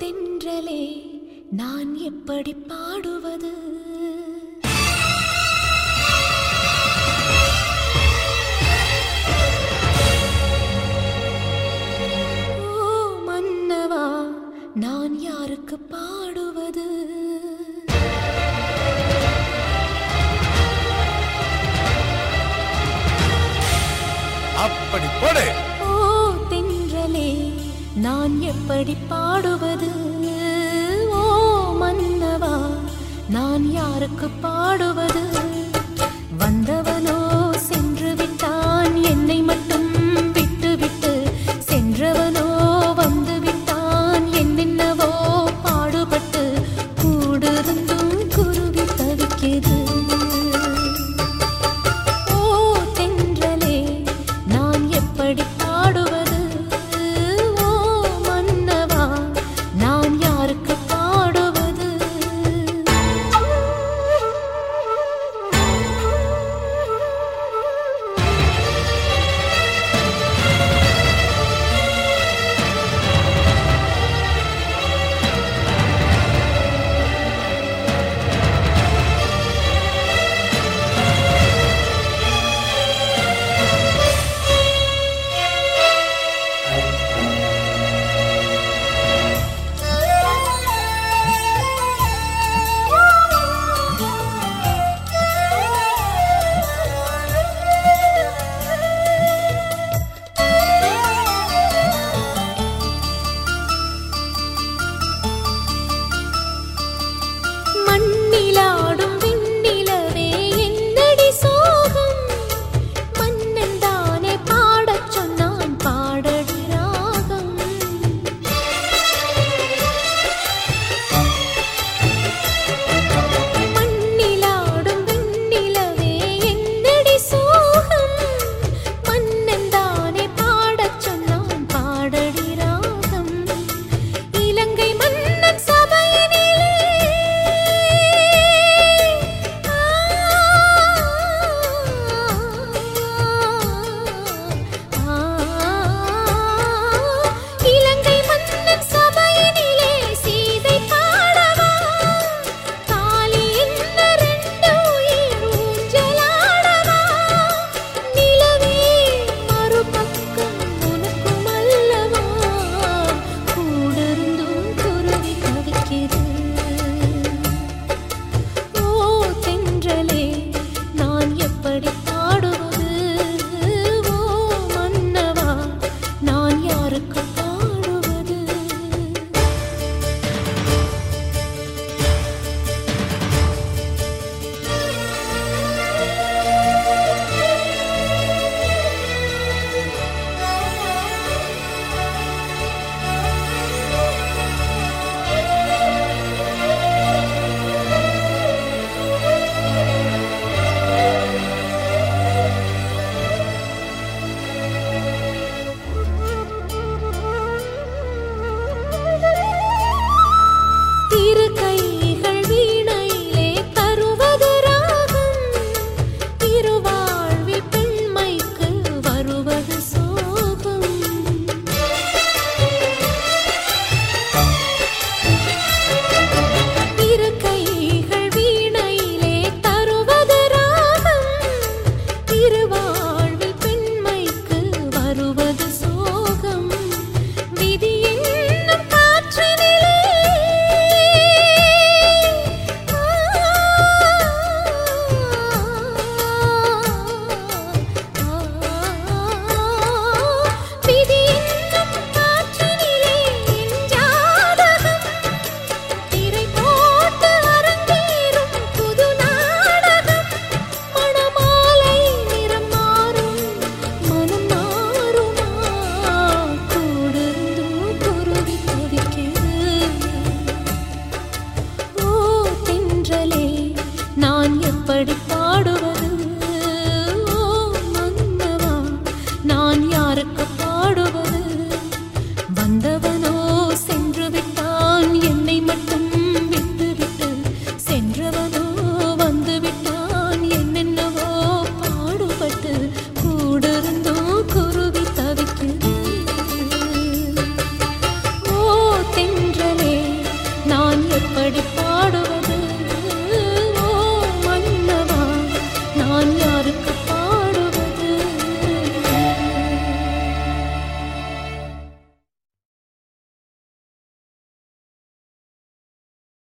தென்றலே நான் எப்படி பாடுவது ஓ மன்னவா நான் யாருக்கு பாடுவது அப்படி போடு ஓ தென்றலே நான் எப்படி பாடுவது ஓ மன்னவா நான் யாருக்கு பாடுவது வந்தவனோ சென்று விட்டான் என்னை மட்டும் விட்டுவிட்டு சென்றவனோ வந்து விட்டான் என்னென்னவோ பாடுபட்டு கூடிருந்தும் குருவி தவிக்கிறது ஓ தென்றலே நான் எப்படி பாடுவது ஓ மன்னவா நான் யாருக்கு பாடுவது மண்ணிலாடும் விண்ணிலவே என்னடி சோகம் மன்னன் தானே பாடச் சொன்னான் பாடடி ராகம் மண்ணிலாடும் விண்ணிலவே என்னடி சோகம் மன்னன் தானே பாடச் சொன்னான் பாடடி ராகம் இலங்கை மன்னன் சபையினிலே இலங்கை மன்னன் சபையினிலே சீதை பாடவா காலி என்ன ரெண்டு உயிர் ஊஞ்சலாடவா நிலவே மறுபக்கம் உனக்கும் அல்லவா கூடருந்தும் குருவி தவிக்கிறது ஓ தென்றலே நான் எப்படி பாடுவது ஓ மன்னவா நான் யாருக்கு பாடுவது திரு கைகள் வீணையிலே தருவது ராகம் திருவாழ்வில் பெண்மைக்கு வருவது சோகம் திரு கைகள் வீணையிலே தருவது ராகம் திருவாழ்வில் பெண்மைக்கு வருவது சோகம் விதி என்னும் காற்றினிலே விதி என்னும் காற்றினிலே என் ஜாதகம் திரை போட்டு அரங்கேறும் புது நாடகம் மணமாலை நிறம் மாறும் மனம் மாறுமா கூடிருந்தும் குருவி தவிக்கிறது ஓ தென்றலே நான் எப்படி பாடுவது ஓ மன்னவா நான் யாருக்கு